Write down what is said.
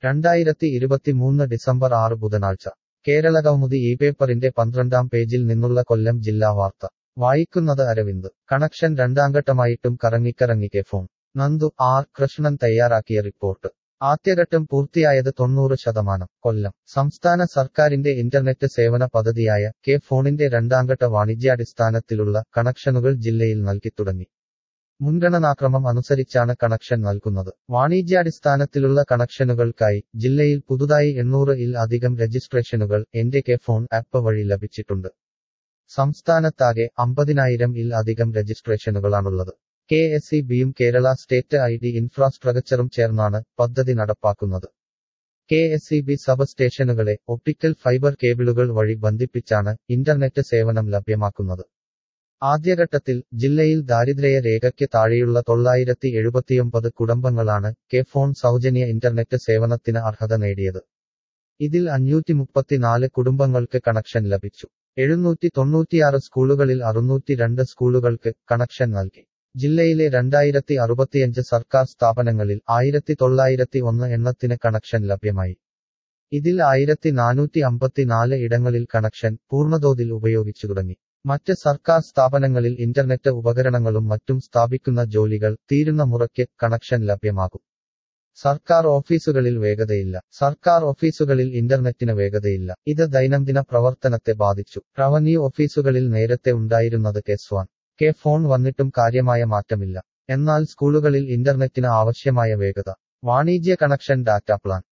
രണ്ടായിരത്തി ഇരുപത്തിമൂന്ന് ഡിസംബർ ആറ് ബുധനാഴ്ച കേരള കൗമുദി ഈ പേപ്പറിന്റെ പന്ത്രണ്ടാം പേജിൽ നിന്നുള്ള കൊല്ലം ജില്ലാ വാർത്ത വായിക്കുന്നത് അരവിന്ദ് കണക്ഷൻ രണ്ടാംഘട്ടമായിട്ടും കറങ്ങിക്കറങ്ങിക്കെ ഫോൺ നന്ദു ആർ കൃഷ്ണൻ തയ്യാറാക്കിയ റിപ്പോർട്ട് ആദ്യഘട്ടം പൂർത്തിയായത് തൊണ്ണൂറ് ശതമാനം കൊല്ലം സംസ്ഥാന സർക്കാരിന്റെ ഇന്റർനെറ്റ് സേവന പദ്ധതിയായ കെ ഫോണിന്റെ രണ്ടാംഘട്ട വാണിജ്യാടിസ്ഥാനത്തിലുള്ള കണക്ഷനുകൾ ജില്ലയിൽ നൽകിത്തുടങ്ങി മുൻഗണനാക്രമം അനുസരിച്ചാണ് കണക്ഷൻ നൽകുന്നത് വാണിജ്യാടിസ്ഥാനത്തിലുള്ള കണക്ഷനുകൾക്കായി ജില്ലയിൽ പുതുതായി എണ്ണൂറ് ഇൽ അധികം രജിസ്ട്രേഷനുകൾ എന്റെ കെ ഫോൺ ആപ്പ് വഴി ലഭിച്ചിട്ടുണ്ട് സംസ്ഥാനത്താകെ അമ്പതിനായിരം ഇൽ അധികം രജിസ്ട്രേഷനുകളാണുള്ളത് കെ എസ് ഇ ബിയും കേരള സ്റ്റേറ്റ് ഐ ഡി ഇൻഫ്രാസ്ട്രക്ചറും ചേർന്നാണ് പദ്ധതി നടപ്പാക്കുന്നത് K S E B sub സ്റ്റേഷനുകളെ ഒപ്റ്റിക്കൽ ഫൈബർ കേബിളുകൾ വഴി ബന്ധിപ്പിച്ചാണ് ഇന്റർനെറ്റ് സേവനം ലഭ്യമാക്കുന്നത് ആദ്യഘട്ടത്തിൽ ജില്ലയിൽ ദാരിദ്ര്യ രേഖയ്ക്ക് താഴെയുള്ള തൊള്ളായിരത്തി എഴുപത്തിയൊമ്പത് കുടുംബങ്ങളാണ് കെ ഫോൺ സൗജന്യ ഇന്റർനെറ്റ് സേവനത്തിന് അർഹത നേടിയത് ഇതിൽ അഞ്ഞൂറ്റി മുപ്പത്തിനാല് കുടുംബങ്ങൾക്ക് കണക്ഷൻ ലഭിച്ചു എഴുന്നൂറ്റി തൊണ്ണൂറ്റിയാറ് സ്കൂളുകളിൽ അറുന്നൂറ്റി രണ്ട് സ്കൂളുകൾക്ക് കണക്ഷൻ നൽകി ജില്ലയിലെ രണ്ടായിരത്തി അറുപത്തിയഞ്ച് സർക്കാർ സ്ഥാപനങ്ങളിൽ ആയിരത്തി തൊള്ളായിരത്തി ഒന്ന് എണ്ണത്തിന് കണക്ഷൻ ലഭ്യമായി ഇതിൽ ആയിരത്തി നാനൂറ്റി അമ്പത്തിനാല് ഇടങ്ങളിൽ കണക്ഷൻ പൂർണ്ണതോതിൽ ഉപയോഗിച്ചു തുടങ്ങി മറ്റ് സർക്കാർ സ്ഥാപനങ്ങളിൽ ഇന്റർനെറ്റ് ഉപകരണങ്ങളും മറ്റും സ്ഥാപിക്കുന്ന ജോലികൾ തീരുന്ന മുറയ്ക്ക് കണക്ഷൻ ലഭ്യമാകും സർക്കാർ ഓഫീസുകളിൽ വേഗതയില്ല സർക്കാർ ഓഫീസുകളിൽ ഇന്റർനെറ്റിന് വേഗതയില്ല ഇത് ദൈനംദിന പ്രവർത്തനത്തെ ബാധിച്ചു റവന്യൂ ഓഫീസുകളിൽ നേരത്തെ ഉണ്ടായിരുന്നത് കെസ് വൺ കെ ഫോൺ വന്നിട്ടും കാര്യമായ മാറ്റമില്ല എന്നാൽ സ്കൂളുകളിൽ ഇന്റർനെറ്റിന് ആവശ്യമായ വേഗത വാണിജ്യ കണക്ഷൻ ഡാറ്റ പ്ലാൻ